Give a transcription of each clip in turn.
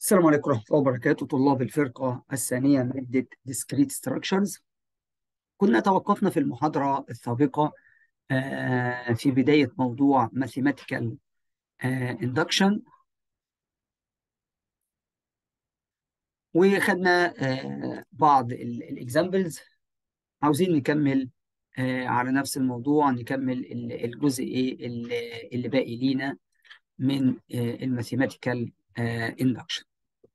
السلام عليكم ورحمة الله وبركاته طلاب الفرقة الثانية مادة Discrete Structures كنا توقفنا في المحاضرة السابقة آه، في بداية موضوع Mathematical آه، Induction وخدنا آه، بعض الإكزامبلز عاوزين نكمل آه، على نفس الموضوع نكمل ال- الجزء إيه اللي اللي باقي لينا من الماثيماتيكال Induction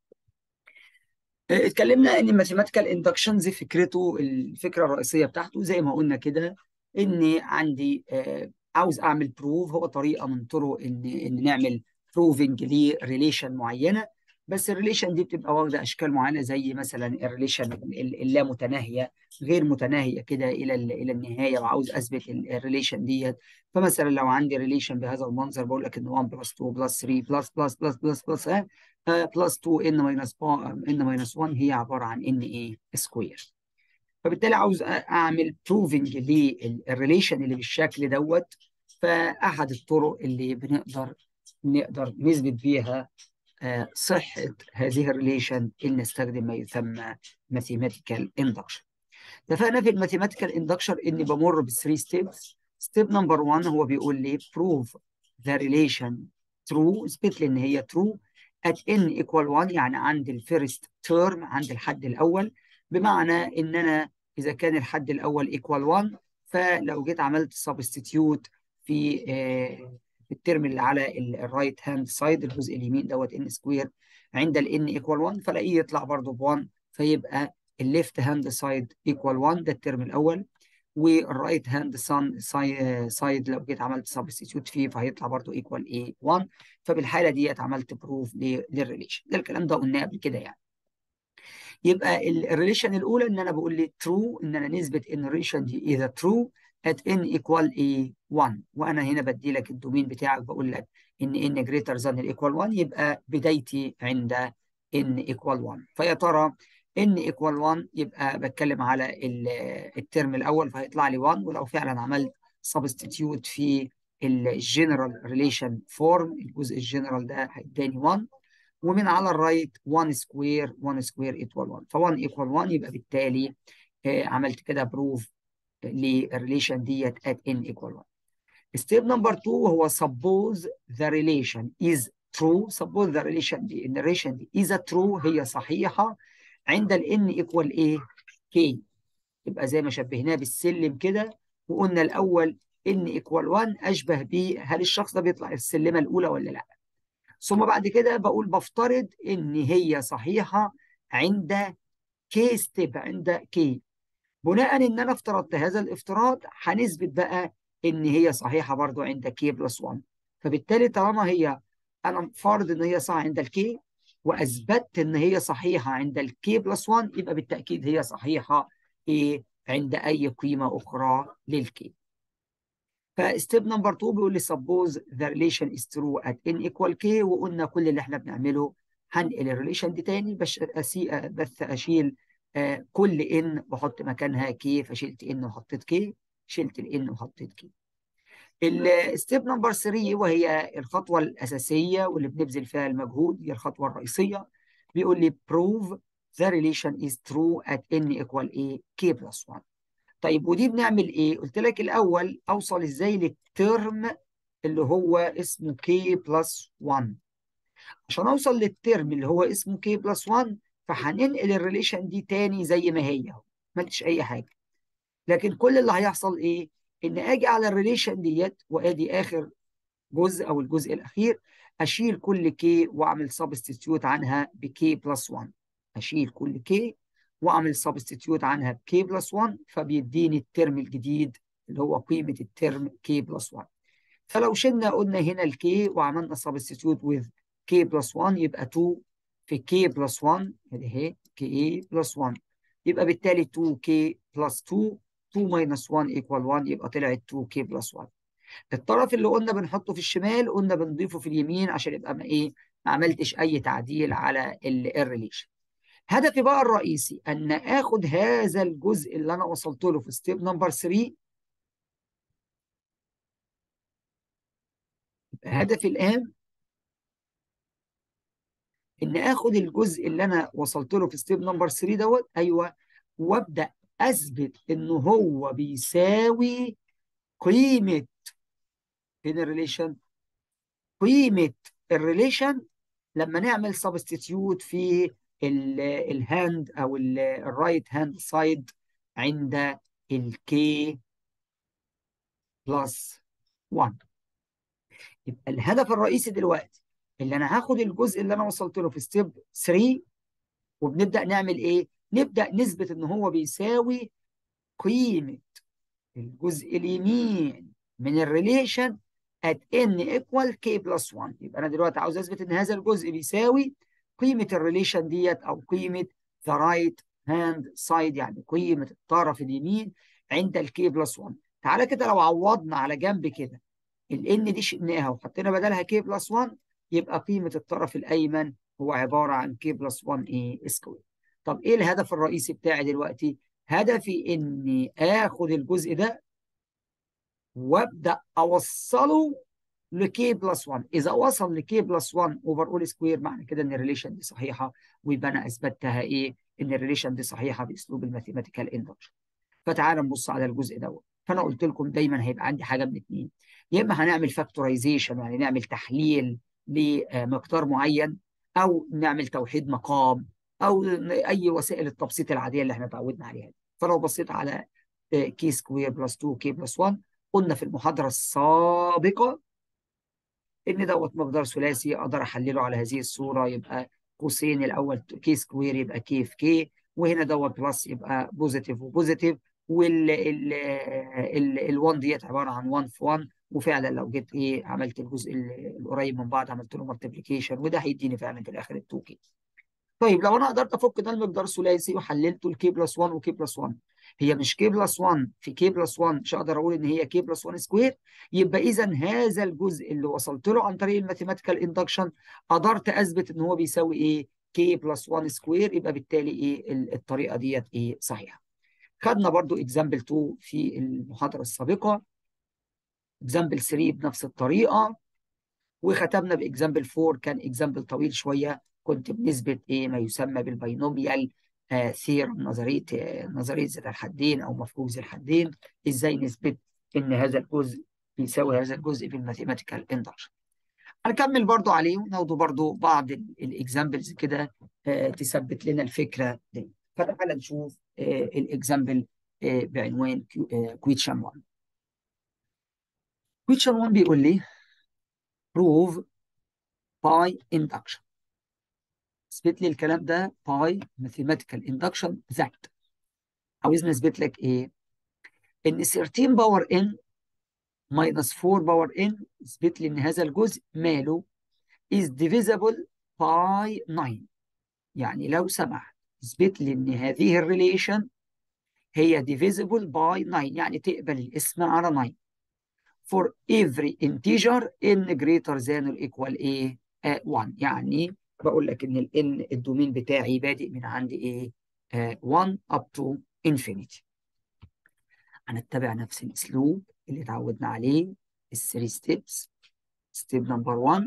اتكلمنا ان الماثيماتيكال اندكشنز فكرته الفكره الرئيسيه بتاعته زي ما قلنا كده ان عندي آه، عاوز اعمل بروف هو طريقه من طرق ان ان نعمل بروفنج لريليشن معينه بس الريليشن دي بتبقى واخده اشكال معينه زي مثلا الريليشن اللامتناهيه غير متناهيه كده الى ال- الى النهايه وعاوز اثبت الريليشن ديت فمثلا لو عندي ريليشن بهذا المنظر بقول لك ان 1 بلس 2 بلس 3 بلس بلس بلس بلس بلس بلس 2 ان ماينس ان ماينس 1 هي عباره عن ان ايه سكوير فبالتالي عاوز اعمل بروفنج للريليشن اللي بالشكل دوت فاحد الطرق اللي بنقدر نقدر نثبت بيها آه، صحه هذه الريليشن ان نستخدم ما يسمى ماثيماتيكال اندكشن اتفقنا في الماثيماتيكال اندكشن اني بمر بثري ستيبس ستيب نمبر 1 هو بيقول لي بروف ذا ريليشن ترو اثبت لي ان هي ترو at n equal 1 يعني عند الفيرست تيرم عند الحد الاول بمعنى ان انا اذا كان الحد الاول equal 1 فلو جيت عملت سبستيتيوت في آه، الترم اللي على الرايت هاند سايد الجزء اليمين دوت ان سكوير عند ال n equal 1 فلاقيه يطلع برضه ب 1 فيبقى الليفت هاند سايد ايكوال 1 ده الترم الاول والرايت هاند سايد لو جيت عملت سبستيتيوت فيه فهيطلع برضو ايكوال ايه 1 فبالحاله ديت عملت بروف للريليشن ده الكلام ده قلناه قبل كده يعني يبقى الريليشن الاولى ان انا بقول لي ترو ان انا نثبت ان الريليشن دي اذا ترو at n equal a 1 وانا هنا بدي لك الدومين بتاعك بقول لك ان n greater than الايكوال 1 يبقى بدايتي عند n equal 1 فيا ترى n equal 1 يبقى بتكلم على ال- الترم الاول فهيطلع لي 1 ولو فعلا عملت سبستيتيوت في الجنرال ريليشن فورم الجزء الجنرال ده هيداني 1 ومن على الرايت 1 سكوير 1 سكوير ايكوال 1 ف1 ايكوال 1 يبقى بالتالي آه، عملت كده بروف للريليشن ديت at n equal 1 ستيب نمبر 2 هو suppose the relation is true suppose the relation دي ان الريليشن دي is true هي صحيحة عند ال n equal ايه k يبقى زي ما شبهناه بالسلم كده وقلنا الاول n equal 1 اشبه بيه هل الشخص ده بيطلع السلمة الاولى ولا لا ثم بعد كده بقول بفترض ان هي صحيحة عند k ستيب عند k بناء ان انا افترضت هذا الافتراض هنثبت بقى ان هي صحيحه برضو عند k بلس 1 فبالتالي طالما هي انا فرض ان هي صح عند الكي واثبتت ان هي صحيحه عند الكي بلس 1 يبقى بالتاكيد هي صحيحه ايه عند اي قيمه اخرى للكي فستيب نمبر 2 بيقول لي suppose the relation is true at n equal k وقلنا كل اللي احنا بنعمله هنقل الريليشن دي تاني بس أسي... بس اشيل آه كل n واحط مكانها k فشلت n وحطيت k شلت ال n وحطيت k الستيب نمبر 3 وهي الخطوه الاساسيه واللي بنبذل فيها المجهود هي الخطوه الرئيسيه بيقول لي prove the relation is true at n equal a k plus 1 طيب ودي بنعمل ايه؟ قلت لك الاول اوصل ازاي للترم اللي هو اسمه k بلس 1 عشان اوصل للترم اللي هو اسمه k بلس 1 فهننقل الريليشن دي تاني زي ما هي اهو ما عملتش اي حاجه لكن كل اللي هيحصل ايه؟ ان اجي على الريليشن ديت وادي اخر جزء او الجزء الاخير اشيل كل k واعمل سبستيتيوت عنها ب k بلس 1 اشيل كل k واعمل سبستيتيوت عنها ب k بلس 1 فبيديني الترم الجديد اللي هو قيمه الترم k بلس 1 فلو شلنا قلنا هنا ال k وعملنا سبستيتيوت with k بلس 1 يبقى 2 في k بلس 1 ادي اهي k بلس 1 يبقى بالتالي 2k بلس 2 2 minus 1 equal 1 يبقى طلعت 2k بلس 1 الطرف اللي قلنا بنحطه في الشمال قلنا بنضيفه في اليمين عشان يبقى ما ايه ما عملتش اي تعديل على الريليشن هدفي بقى الرئيسي ان اخد هذا الجزء اللي انا وصلت له في ستيب نمبر 3 هدفي الان ان اخد الجزء اللي انا وصلت له في ستيب نمبر 3 دوت ايوه وابدا اثبت ان هو بيساوي قيمه فين الريليشن قيمه الريليشن لما نعمل سبستيتيوت في الهاند او الرايت هاند سايد عند الكي بلس 1 يبقى الهدف الرئيسي دلوقتي اللي انا هاخد الجزء اللي انا وصلت له في ستيب 3 وبنبدا نعمل ايه؟ نبدا نثبت ان هو بيساوي قيمه الجزء اليمين من الريليشن at n equal k plus 1 يبقى انا دلوقتي عاوز اثبت ان هذا الجزء بيساوي قيمه الريليشن ديت او قيمه the right hand side يعني قيمه الطرف اليمين عند الكي بلس 1 تعالى كده لو عوضنا على جنب كده ال n دي شلناها وحطينا بدلها k بلس 1 يبقى قيمه الطرف الايمن هو عباره عن k بلس 1 ايه سكوير طب ايه الهدف الرئيسي بتاعي دلوقتي؟ هدفي اني اخد الجزء ده وابدا اوصله لكي بلس 1 اذا وصل لكي بلس 1 اوفر اول سكوير معنى كده ان الريليشن دي صحيحه ويبقى انا اثبتها ايه ان الريليشن دي صحيحه باسلوب الماثيماتيكال اندكشن فتعال نبص على الجزء دوت فانا قلت لكم دايما هيبقى عندي حاجه من اثنين يا اما هنعمل فاكتورايزيشن يعني نعمل تحليل لمقدار معين او نعمل توحيد مقام او اي وسائل التبسيط العاديه اللي احنا اتعودنا عليها فلو بصيت على كي سكوير بلس 2 كي بلس 1 قلنا في المحاضرة السابقة إن دوت مقدار ثلاثي أقدر أحلله على هذه الصورة يبقى قوسين الأول كي سكوير يبقى كي في كي وهنا دوت بلس يبقى بوزيتيف وبوزيتيف وال ال ال ال1 ديت عبارة عن 1 في 1 وفعلا لو جيت إيه عملت الجزء القريب من بعض عملت له مالتيبليكيشن وده هيديني فعلا في الآخر ال 2 كي طيب لو انا قدرت افك ده المقدار ثلاثي وحللته لكي بلس 1 وكي بلس 1 هي مش كي بلس 1 في كي بلس 1 مش هقدر اقول ان هي كي بلس 1 سكوير يبقى اذا هذا الجزء اللي وصلت له عن طريق الماثيماتيكال اندكشن قدرت اثبت ان هو بيساوي ايه كي بلس 1 سكوير يبقى بالتالي ايه الطريقه ديت ايه صحيحه خدنا برضو اكزامبل 2 في المحاضره السابقه اكزامبل 3 بنفس الطريقه وختمنا باكزامبل 4 كان اكزامبل طويل شويه كنت بنسبة إيه ما يسمى بالبينوميال آه ثيرم نظرية آه نظرية ذات الحدين أو مفهوم ذي الحدين إزاي نثبت إن هذا الجزء بيساوي هذا الجزء في الماثيماتيكال اندكشن. هنكمل برضو عليه وناخده برضو بعض الإكزامبلز كده آه تثبت لنا الفكرة دي. فتعالى نشوف الإكزامبل بعنوان كويتشن 1. كويتشن 1 بيقول لي prove by induction. اثبت لي الكلام ده باي ماثيماتيكال اندكشن ذات عاوزني اثبت لك ايه؟ ان 13 باور ان ماينس 4 باور ان اثبت لي ان هذا الجزء ماله is divisible by 9 يعني لو سمحت اثبت لي ان هذه الريليشن هي divisible by 9 يعني تقبل الاسم على 9 for every integer n greater than or equal ايه؟ 1 يعني بقول لك ان ال n الدومين بتاعي بادئ من عند ايه؟ آه 1 up to infinity. هنتبع نفس الاسلوب اللي اتعودنا عليه الثري ستيبس ستيب نمبر 1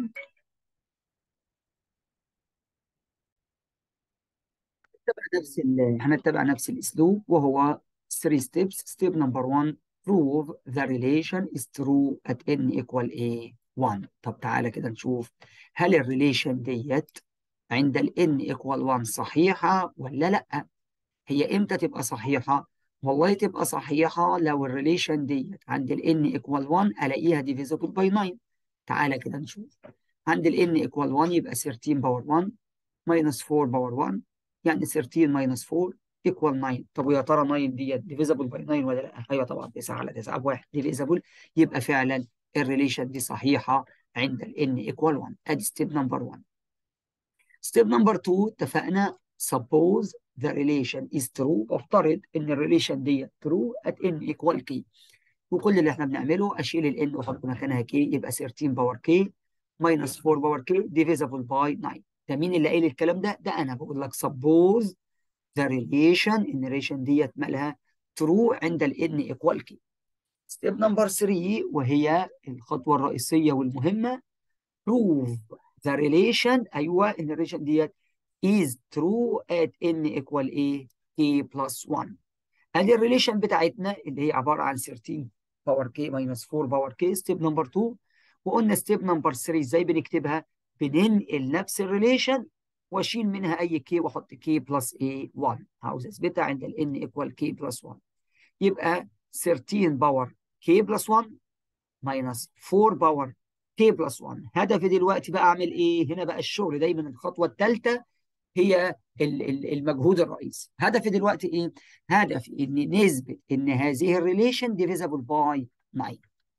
هنتبع نفس هنتبع نفس الاسلوب وهو 3 steps step number 1 prove the relation is true at n equal a 1 طب تعالى كده نشوف هل الريليشن ديت عند ال n equal 1 صحيحة ولا لأ هي امتى تبقى صحيحة والله تبقى صحيحة لو الريليشن ديت عند ال n equal 1 ألاقيها divisible by 9 تعالى كده نشوف عند ال n equal 1 يبقى 13 باور 1 minus 4 باور 1 يعني 13 minus 4 equal 9 طب ويا ترى 9 ديت divisible by 9 ولا لا؟ ايوه طبعا 9 على 9 بواحد divisible يبقى فعلا الريليشن دي صحيحه عند ال n equal 1 ادي ستيب نمبر 1 ستيب نمبر 2 اتفقنا suppose the relation is true افترض ان الريليشن ديت true at n equal k وكل اللي احنا بنعمله اشيل ال n واحط مكانها k يبقى 13 باور k minus 4 باور k divisible by 9 ده مين اللي قايل الكلام ده؟ ده انا بقول لك suppose the relation ان الريليشن ديت مالها true عند ال n equal k. ستيب نمبر 3 وهي الخطوه الرئيسيه والمهمه prove the relation ايوه ان الريليشن ديت is true at n equal a k plus 1 ادي الريليشن بتاعتنا اللي هي عباره عن 13 باور k minus 4 باور k ستيب نمبر 2 وقلنا ستيب نمبر 3 ازاي بنكتبها بننقل نفس الريليشن واشيل منها اي k واحط k بلس a 1 عاوز اثبتها عند ال n equal k بلس 1 يبقى 13 باور k بلس 1 minus 4 باور k بلس 1 هدفي دلوقتي بقى اعمل ايه هنا بقى الشغل دايما الخطوه الثالثه هي المجهود الرئيسي هدفي دلوقتي ايه هدفي ان نثبت ان هذه الريليشن ديفيزبل باي 9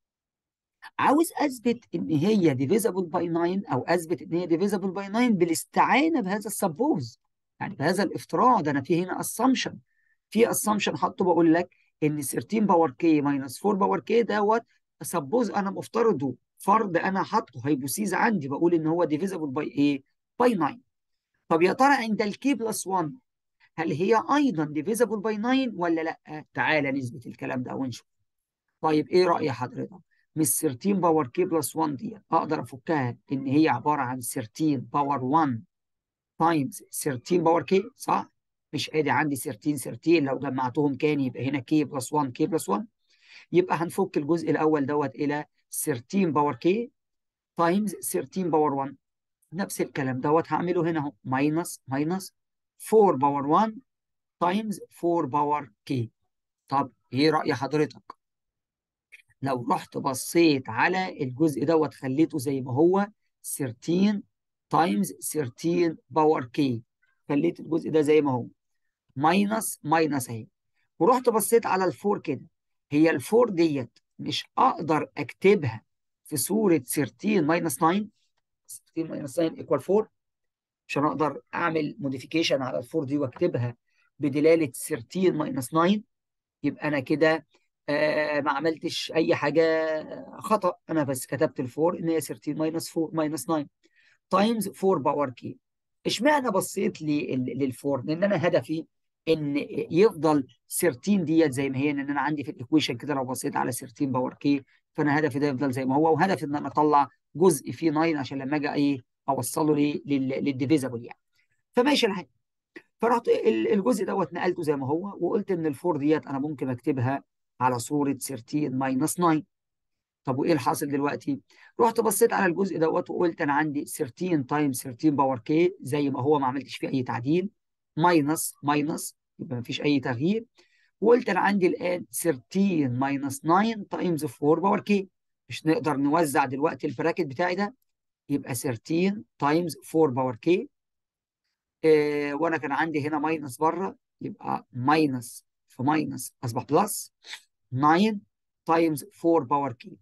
عاوز اثبت ان هي ديفيزبل باي 9 او اثبت ان هي ديفيزبل باي 9 بالاستعانه بهذا السبوز يعني بهذا الافتراض انا في هنا اسامبشن في اسامبشن حاطه بقول لك ان 13 باور كي ماينس 4 باور كي دوت سبوز انا مفترضه فرض انا حاطه هيبوسيز عندي بقول ان هو ديفيزبل باي ايه؟ باي 9 طب يا ترى عند الكي بلس 1 هل هي ايضا ديفيزبل باي 9 ولا لا؟ تعالى نثبت الكلام ده ونشوف. طيب ايه راي حضرتك؟ مش 13 باور كي بلس 1 دي اقدر افكها ان هي عباره عن 13 باور 1 تايمز 13 باور كي صح؟ مش ادي عندي 13 13 لو جمعتهم كان يبقى هنا كي بلس 1 كي بلس 1 يبقى هنفك الجزء الاول دوت الى 13 باور كي تايمز 13 باور 1 نفس الكلام دوت هعمله هنا اهو ماينس ماينس 4 باور 1 تايمز 4 باور كي طب ايه رأي حضرتك؟ لو رحت بصيت على الجزء دوت خليته زي ما هو 13 تايمز 13 باور كي خليت الجزء ده زي ما هو ماينس ماينس اهي ورحت بصيت على الفور كده هي الفور ديت مش اقدر اكتبها في صورة 13 ماينس 9 16 ماينس 9 ايكوال 4 عشان اقدر اعمل موديفيكيشن على الفور دي واكتبها بدلاله 13 ماينس 9 يبقى انا كده آه ما عملتش اي حاجه خطا انا بس كتبت الفور ان هي 13 ماينس 4 ماينس 9 تايمز 4 باور كي اشمعنى بصيت للفور؟ لان انا هدفي ان يفضل 13 ديت زي ما هي لان انا عندي في الايكويشن كده لو بصيت على 13 باور كي فانا هدفي ده يفضل زي ما هو وهدفي ان انا اطلع جزء فيه 9 عشان لما اجي ايه اوصله للديفيزبل يعني فماشي الحال فرحت الجزء دوت نقلته زي ما هو وقلت ان الفور ديت انا ممكن اكتبها على صوره 13 ماينس 9 طب وايه الحاصل دلوقتي؟ رحت بصيت على الجزء دوت وقلت انا عندي 13 تايمز 13 باور كي زي ما هو ما عملتش فيه اي تعديل ماينس ماينس يبقى ما فيش اي تغيير وقلت انا عندي الان 13 ماينس 9 تايمز 4 باور كي مش نقدر نوزع دلوقتي البراكت بتاعي ده يبقى 13 تايمز 4 باور كي إيه وانا كان عندي هنا ماينس بره يبقى ماينس في ماينس اصبح بلس 9 تايمز 4 باور كي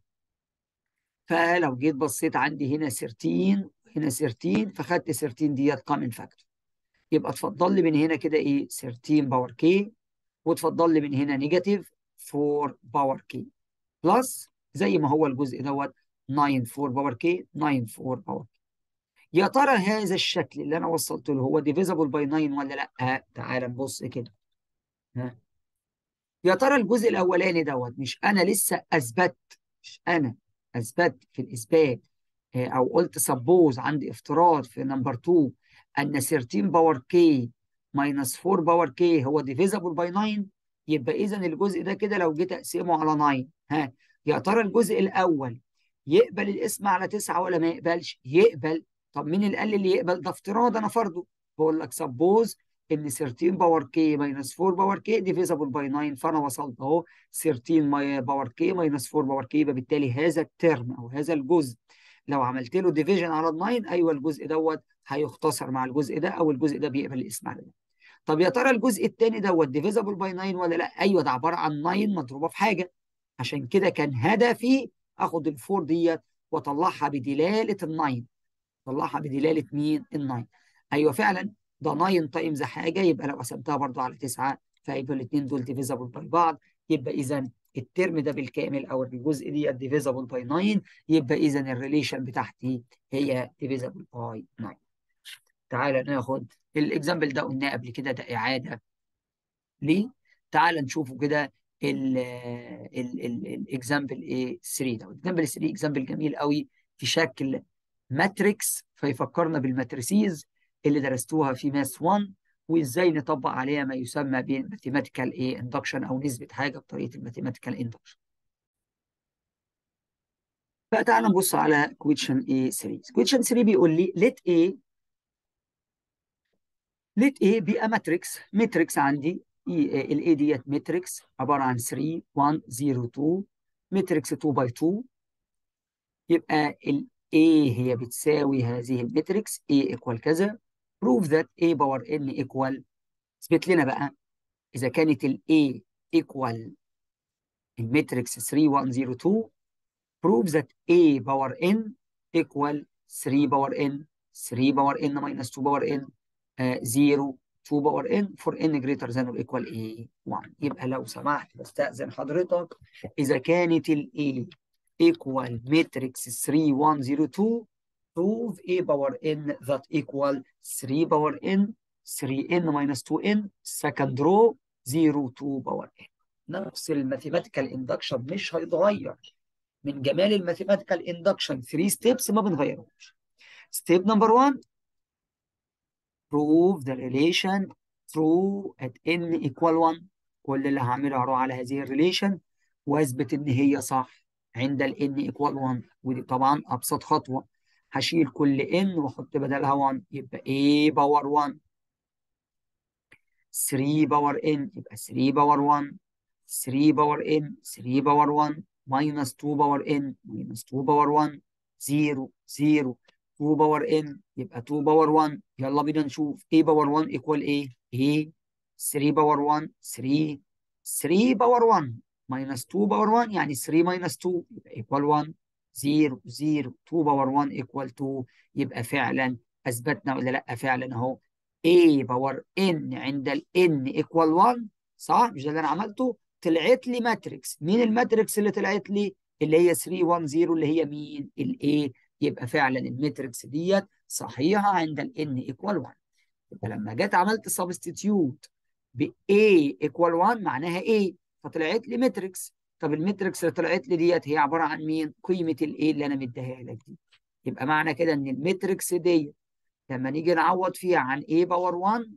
فلو جيت بصيت عندي هنا 13 هنا 13 فخدت 13 ديت كومن فاكتور يبقى اتفضل لي من هنا كده ايه 13 باور كي وتفضل لي من هنا نيجاتيف 4 باور كي بلس زي ما هو الجزء دوت 9 4 باور كي 9 4 باور كي يا ترى هذا الشكل اللي انا وصلت له هو ديفيزبل باي 9 ولا لا تعال نبص كده ها يا ترى الجزء الاولاني دوت مش انا لسه اثبت مش انا اثبت في الاثبات او قلت سبوز عندي افتراض في نمبر 2 ان 13 باور كي ماينس 4 باور كي هو ديفيزبل باي 9 يبقى اذا الجزء ده كده لو جيت اقسمه على 9 ها يا ترى الجزء الاول يقبل الاسم على 9 ولا ما يقبلش؟ يقبل طب مين اللي قال اللي يقبل؟ ده افتراض انا فرضه بقول لك سبوز ان 13 باور كي ماينس 4 باور كي ديفيزبل باي 9 فانا وصلت اهو 13 باور كي ماينس 4 باور كي يبقى بالتالي هذا الترم او هذا الجزء لو عملت له ديفيجن على ال 9 ايوه الجزء دوت هيختصر مع الجزء ده او الجزء ده بيقبل الاسم على ده. طب يا ترى الجزء الثاني دوت ديفيزبل باي 9 ولا لا؟ ايوه ده عباره عن 9 مضروبه في حاجه عشان كده كان هدفي اخد الفور ديت واطلعها بدلاله ال9 اطلعها بدلاله مين؟ ال9 ايوه فعلا ده 9 تايمز حاجه يبقى لو قسمتها برضو على 9 فيبقى الاثنين دول ديفيزبل باي بعض يبقى اذا الترم ده بالكامل او الجزء دي ديفيزبل باي 9 يبقى اذا الريليشن بتاعتي هي ديفيزبل باي 9 تعالى ناخد الاكزامبل ده قلناه قبل كده ده اعاده ليه؟ تعال نشوفه كده الاكزامبل ايه 3 ده الاكزامبل 3 اكزامبل جميل قوي في شكل ماتريكس فيفكرنا بالماتريسيز اللي درستوها في ماس 1 وازاي نطبق عليها ما يسمى بالماثيماتيكال ايه اندكشن او نسبه حاجه بطريقه الماثيماتيكال اندكشن فتعال نبص على question A3 question 3 بيقول لي let A let A be a matrix matrix عندي ال A ديت matrix عبارة عن 3 1 0 2 matrix 2 by 2 يبقى ال A هي بتساوي هذه الماتريكس A equal كذا prove that A power N equal اثبت لنا بقى إذا كانت ال A equal الماتريكس 3 1 0 2 prove that A power N equal 3 power N 3 power N minus 2 power N uh, 0 2 power N for N greater than or equal A 1 يبقى لو سمحت بستأذن حضرتك إذا كانت ال A equal matrix 3 1 0 2 prove A power N that equal 3 power N 3N minus 2N second row 0 2 power N نفس الماثيماتيكال اندكشن مش هيتغير من جمال الماثيماتيكال اندكشن 3 ستيبس ما بنغيرهمش ستيب نمبر 1 prove the relation true at n equal 1 كل اللي هعمله هروح على هذه الريليشن واثبت ان هي صح عند ال n equal 1 ودي طبعا ابسط خطوه هشيل كل n واحط بدلها 1 يبقى a باور 1 3 باور n يبقى 3 باور 1 3 باور n 3 باور 1 minus 2 باور n minus 2 باور 1 0 0 2 باور n يبقى 2 باور 1 يلا بينا نشوف a باور 1 equal a a 3 باور 1 3 3 باور 1 minus 2 باور 1 يعني 3 minus 2 يبقى equal 1 0 0 2 باور 1 equal 2 يبقى فعلا اثبتنا ولا لا فعلا اهو a باور n عند ال n equal 1 صح مش ده اللي انا عملته طلعت لي ماتريكس مين الماتريكس اللي طلعت لي اللي هي 3 1 0 اللي هي مين الاي يبقى فعلا الماتريكس ديت صحيحه عند ال n equal 1 يبقى لما جيت عملت سبستيتيوت ب a equal 1 معناها a فطلعت لي ماتريكس طب الماتريكس اللي طلعت لي ديت هي عباره عن مين قيمه الايه اللي انا مديها لك دي يبقى معنى كده ان الماتريكس ديت لما نيجي نعوض فيها عن a باور 1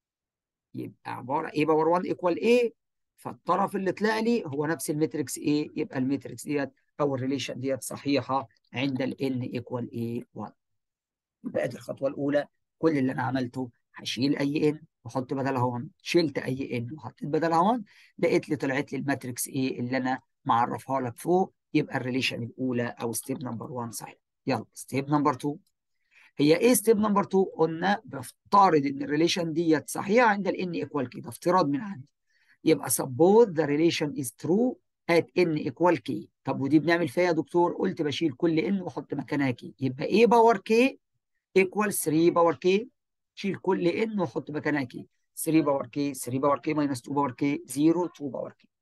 يبقى عباره a باور 1 equal a فالطرف اللي طلع لي هو نفس الماتريكس A يبقى الماتريكس ديت او الريليشن ديت صحيحه عند ال n equal A 1 يبقى دي الخطوه الاولى كل اللي انا عملته هشيل اي n واحط بدلها 1 شلت اي n وحطيت بدلها 1 لقيت لي طلعت لي الماتريكس A اللي انا معرفها لك فوق يبقى الريليشن الاولى او ستيب نمبر 1 صحيح يلا ستيب نمبر 2 هي ايه ستيب نمبر 2 قلنا بفترض ان الريليشن ديت صحيحه عند ال n equal كده افتراض من عندي يبقى suppose the relation is true at n equal k طب ودي بنعمل فيها يا دكتور قلت بشيل كل n واحط مكانها k يبقى a باور k equal 3 باور k شيل كل n واحط مكانها k 3 باور k 3 باور k minus 2 باور k 0 2 باور k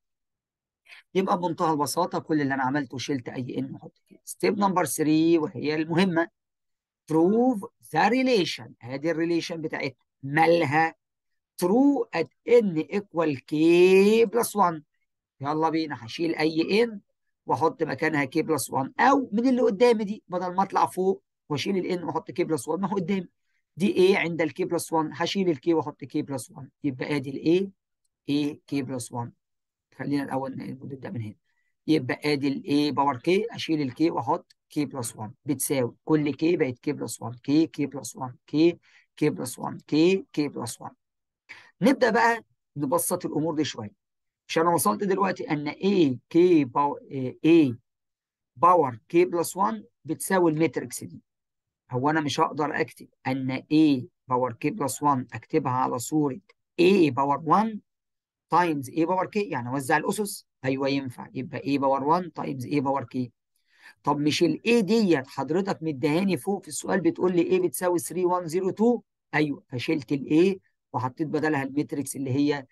يبقى بمنتهى البساطه كل اللي انا عملته شلت اي n واحط k ستيب نمبر 3 وهي المهمه prove the relation هذه الريليشن بتاعتنا مالها true at n equal k plus 1 يلا بينا هشيل اي n واحط مكانها k plus 1 او من اللي قدامي دي بدل ما اطلع فوق واشيل ال n واحط k plus 1 ما هو قدامي دي a عند ال k plus 1 هشيل ال k واحط k plus 1 يبقى ادي ال a a k plus 1 خلينا الاول نبدا من هنا يبقى ادي ال a باور k اشيل ال k واحط k plus 1 بتساوي كل k بقت k plus 1 k k plus 1 k k plus 1 k k plus 1 نبدا بقى نبسط الامور دي شويه عشان انا وصلت دلوقتي ان A K باور A باور K بلس 1 بتساوي الماتريكس دي هو انا مش هقدر اكتب ان A باور K بلس 1 اكتبها على صوره A باور 1 تايمز A باور K يعني اوزع الاسس ايوه ينفع يبقى A باور 1 تايمز A باور K طب مش ال A ديت حضرتك مديهاني فوق في السؤال بتقول لي A بتساوي 3102 ايوه فشلت ال A وحطيت بدلها الماتريكس اللي هي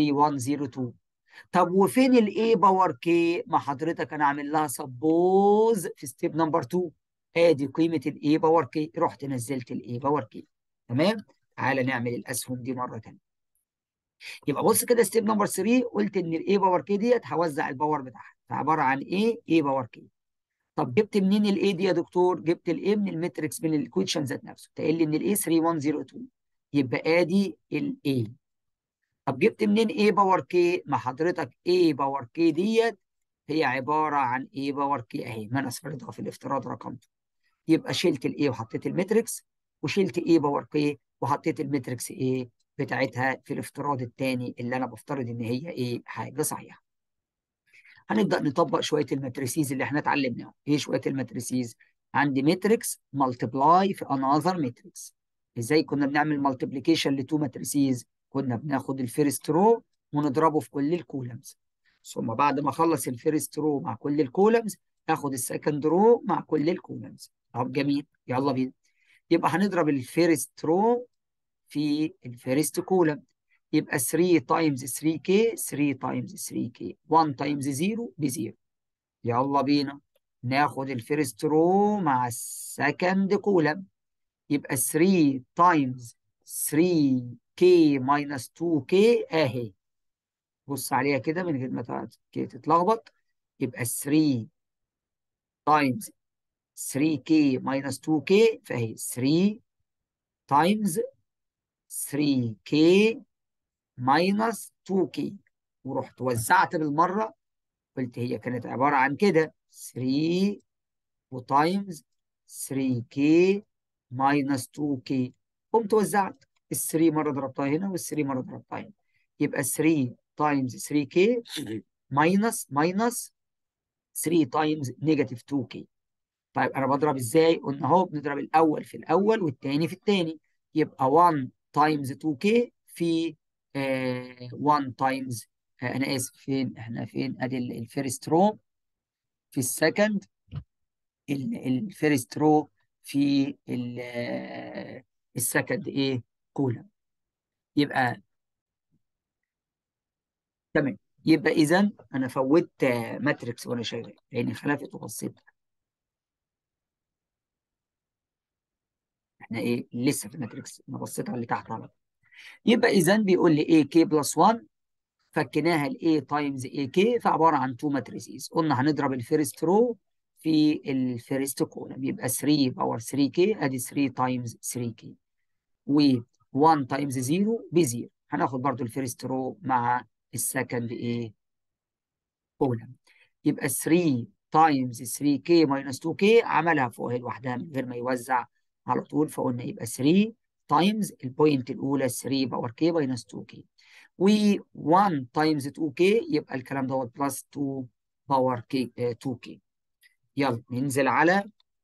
3102 طب وفين الاي باور كي ما حضرتك انا عامل لها سبوز في ستيب نمبر 2 ادي قيمه الاي باور كي رحت نزلت الاي باور كي تمام تعالى نعمل الاسهم دي مره ثانيه يبقى بص كده ستيب نمبر 3 قلت ان الاي باور كي ديت هوزع الباور بتاعها فعباره عن ايه اي باور كي طب جبت منين الاي دي يا دكتور جبت الاي من الماتريكس من الايكويشن ذات نفسه تقول لي ان الاي 3102 يبقى ادي الاي طب جبت منين اي باور كي ما حضرتك اي باور كي ديت هي عباره عن اي باور كي اهي ما انا فرضها في الافتراض رقم 2 يبقى شلت الاي وحطيت الماتريكس وشلت اي باور كي وحطيت الماتريكس ايه بتاعتها في الافتراض الثاني اللي انا بفترض ان هي ايه حاجه صحيحه هنبدا نطبق شويه الماتريسيز اللي احنا اتعلمناهم ايه شويه الماتريسيز عندي ماتريكس مالتبلاي في انذر ماتريكس ازاي كنا بنعمل مالتيبليكيشن لتو ماتريسيز كنا بناخد الفيرست رو ونضربه في كل الكولمز ثم بعد ما اخلص الفيرست رو مع كل الكولمز اخد السكند رو مع كل الكولمز طب جميل يلا بينا يبقى هنضرب الفيرست رو في الفيرست كولم يبقى 3 تايمز 3k 3 تايمز 3k 1 تايمز 0 ب 0 يلا بينا ناخد الفيرست رو مع السكند كولم يبقى 3 تايمز 3k ماينس 2k اهي بص عليها كده من غير ما تتلخبط يبقى 3 تايمز 3k ماينس 2k فهي 3 تايمز 3k ماينس 2k ورحت وزعت بالمره قلت هي كانت عباره عن كده 3 وتايمز 3k ماينس 2k قمت وزعت ال 3 مره ضربتها هنا وال 3 مره ضربتها هنا يبقى 3 تايمز 3k ماينس ماينس 3 تايمز نيجاتيف 2k طيب انا بضرب ازاي؟ قلنا اهو بنضرب الاول في الاول والثاني في الثاني يبقى 1 تايمز 2k في آه 1 تايمز آه انا اسف فين احنا فين ادي الفيرست رو في السكند الفيرست رو في السكند ايه كولم يبقى تمام يبقى اذا انا فوتت ماتريكس وانا شغال لان خلفت وبصيت احنا ايه لسه في الماتريكس انا بصيت على اللي تحت على يبقى اذا بيقول لي ايه كي بلس 1 فكناها لاي تايمز اي كي فعباره عن تو ماتريسيز قلنا هنضرب الفيرست رو في الفيرست كولم يبقى 3 باور 3 كي ادي 3 تايمز 3 كي و 1 تايمز 0 ب 0 هناخد برضو الفيرست رو مع السكند ايه كولم يبقى 3 تايمز 3 كي ماينس 2 كي عملها فوق لوحدها من غير ما يوزع على طول فقلنا يبقى 3 تايمز البوينت الاولى 3 باور كي ماينس 2 كي و1 تايمز 2 كي يبقى الكلام دوت بلس 2 باور كي 2 كي يلا ننزل على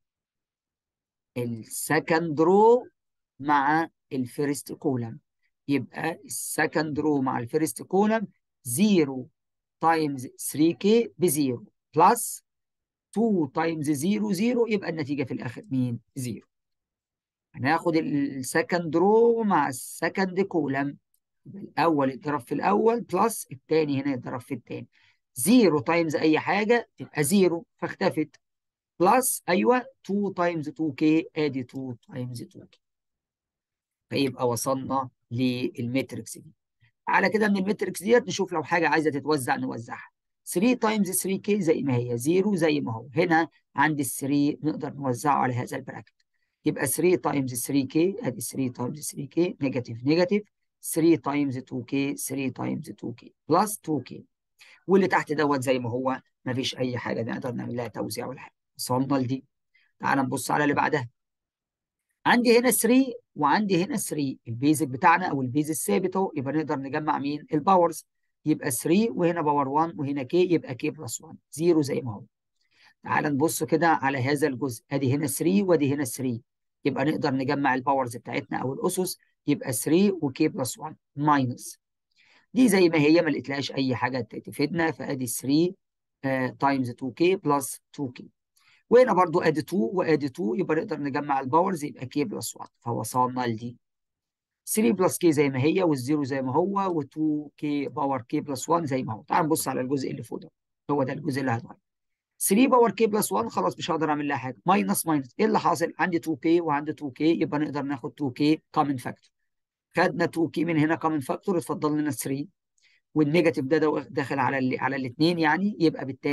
السكند رو مع الفيرست كولم يبقى السكند رو مع الفيرست كولم 0 تايمز 3k ب 0 بلس 2 تايمز 0 0 يبقى النتيجه في الاخر مين؟ 0 هناخد السكند رو مع السكند كولم الاول يتضرب في الاول بلس الثاني هنا يتضرب في الثاني 0 تايمز اي حاجه تبقى 0 فاختفت بلس ايوه 2 تايمز 2k ادي 2 تايمز 2k فيبقى وصلنا للماتريكس دي على كده من الماتريكس ديت نشوف لو حاجه عايزه تتوزع نوزعها 3 تايمز 3k زي ما هي 0 زي ما هو هنا عندي ال 3 نقدر نوزعه على هذا البراكت يبقى 3 تايمز 3k ادي 3 تايمز 3k نيجاتيف نيجاتيف 3 تايمز 2k 3 تايمز 2k بلس 2k واللي تحت دوت زي ما هو ما فيش اي حاجه نقدر نعمل لها توزيع ولا حاجه وصلنا لدي تعال نبص على اللي بعدها عندي هنا 3 وعندي هنا 3 البيزك بتاعنا او البيز الثابت اهو يبقى نقدر نجمع مين الباورز يبقى 3 وهنا باور 1 وهنا كي يبقى كي بلس 1 0 زي ما هو تعال نبص كده على هذا الجزء ادي هنا 3 وادي هنا 3 يبقى نقدر نجمع الباورز بتاعتنا او الاسس يبقى 3 وكي بلس 1 ماينس دي زي ما هي ما لقيتلهاش اي حاجه تفيدنا فادي 3 تايمز 2k بلس 2k وهنا برضو ادي 2 وادي 2 يبقى نقدر نجمع الباورز يبقى كي بلس 1 فوصلنا لدي 3 بلس كي زي ما هي والزيرو زي ما هو و2 كي باور كي بلس 1 زي ما هو تعال نبص على الجزء اللي فوق ده هو ده الجزء اللي هتغير 3 باور كي بلس 1 خلاص مش هقدر اعمل لها حاجه ماينس ماينس ايه اللي حاصل عندي 2 كي وعندي 2 كي يبقى نقدر ناخد 2 كي كومن فاكتور خدنا 2 كي من هنا كومن فاكتور اتفضل لنا 3 والنيجاتيف ده داخل على ال على الاثنين يعني يبقى بالتالي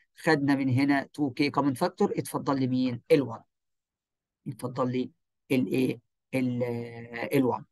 خدنا من هنا 2k كومن فاكتور اتفضل لي مين ال1 اتفضل لي الايه ال1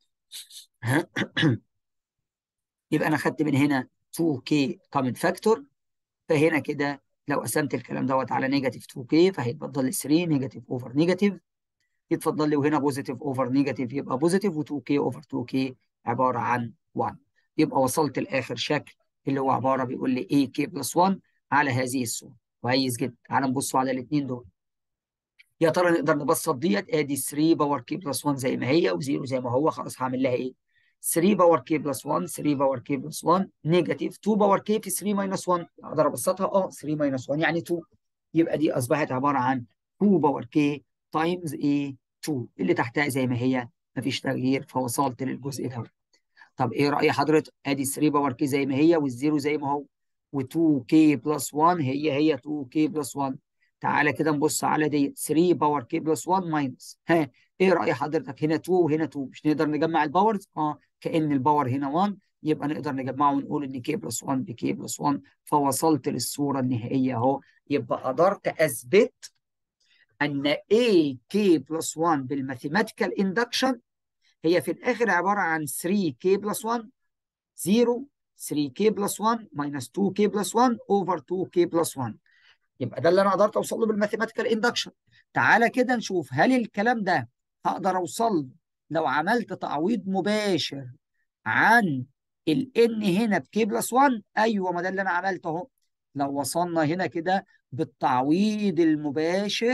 يبقى انا خدت من هنا 2k كومن فاكتور فهنا كده لو قسمت الكلام دوت على نيجاتيف 2k فهيتفضل لي 3 نيجاتيف اوفر نيجاتيف يتفضل لي وهنا بوزيتيف اوفر نيجاتيف يبقى بوزيتيف و2k اوفر 2k عباره عن 1 يبقى وصلت لاخر شكل اللي هو عباره بيقول لي ak بلس 1 على هذه الصوره كويس جدا تعال نبصوا على الاثنين دول يا ترى نقدر نبسط ديت ادي 3 باور كي بلس 1 زي ما هي و0 زي ما هو خلاص هعمل لها ايه 3 باور كي بلس 1 3 باور كي بلس 1 نيجاتيف 2 باور كي في 3 ماينس 1 اقدر ابسطها اه 3 ماينس 1 يعني 2 يبقى دي اصبحت عباره عن 2 باور كي تايمز ايه 2 اللي تحتها زي ما هي مفيش تغيير فوصلت للجزء ده طب ايه راي حضرتك ادي 3 باور كي زي ما هي والزيرو زي ما هو و2 كي بلس 1 هي هي 2 كي بلس 1 تعالى كده نبص على دي 3 باور كي بلس 1 ماينس ها ايه راي حضرتك هنا 2 وهنا 2 مش نقدر نجمع الباورز اه كان الباور هنا 1 يبقى نقدر نجمعه ونقول ان كي بلس 1 بكي بلس 1 فوصلت للصوره النهائيه اهو يبقى قدرت اثبت ان A K بلس 1 بالماثيماتيكال اندكشن هي في الاخر عباره عن 3 K بلس 1 0 3 K بلس 1 minus 2 K بلس 1 over 2 K بلس 1 يبقى ده اللي انا قدرت اوصل له بالماثيماتيكال اندكشن تعالى كده نشوف هل الكلام ده هقدر اوصل له لو عملت تعويض مباشر عن ال n هنا بكي بلس 1 ايوه ما ده اللي انا عملته اهو لو وصلنا هنا كده بالتعويض المباشر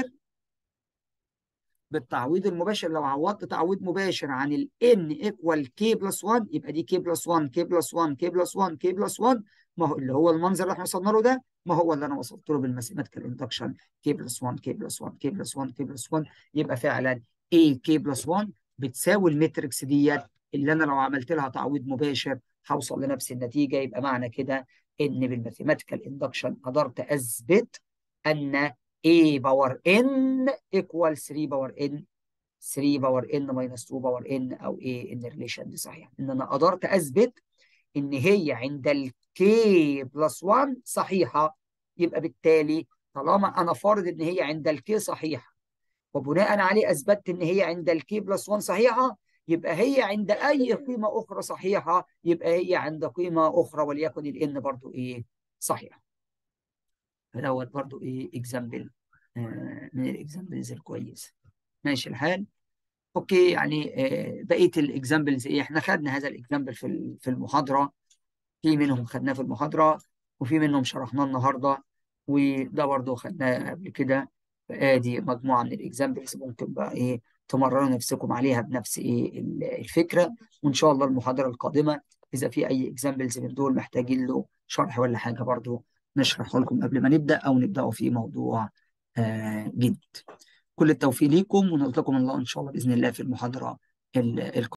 بالتعويض المباشر لو عوضت تعويض مباشر عن ال n equal k بلس 1 يبقى دي k بلس 1 k بلس 1 k بلس 1 k بلس 1 ما هو اللي هو المنظر اللي احنا وصلنا له ده ما هو اللي انا وصلت له بالماثيماتيكال اندكشن k بلس 1 k بلس 1 k بلس 1 k بلس 1 يبقى فعلا a k بلس 1 بتساوي الماتريكس ديت اللي انا لو عملت لها تعويض مباشر هوصل لنفس النتيجه يبقى معنى كده ان بالماثيماتيكال اندكشن قدرت اثبت ان a باور n equal 3 باور n 3 باور n minus 2 باور n او a ان الريليشن دي صحيح ان انا قدرت اثبت ان هي عند ال k بلس 1 صحيحه يبقى بالتالي طالما انا فارض ان هي عند ال k صحيحه وبناء عليه اثبتت ان هي عند ال k بلس 1 صحيحه يبقى هي عند اي قيمه اخرى صحيحه يبقى هي عند قيمه اخرى وليكن ال n برضو ايه صحيحه فدوت برضو ايه اكزامبل آه من الاكزامبلز الكويسه ماشي الحال اوكي يعني آه بقيه الاكزامبلز ايه احنا خدنا هذا الاكزامبل في في المحاضره في منهم خدناه في المحاضره وفي منهم شرحناه النهارده وده برضو خدناه قبل كده فادي مجموعه من الاكزامبلز ممكن بقى ايه تمرنوا نفسكم عليها بنفس ايه الفكره وان شاء الله المحاضره القادمه اذا في اي اكزامبلز من دول محتاجين له شرح ولا حاجه برضو نشرحه لكم قبل ما نبدأ أو نبدأه في موضوع آه جديد كل التوفيق ليكم ونلتقي الله إن شاء الله بإذن الله في المحاضرة القادمة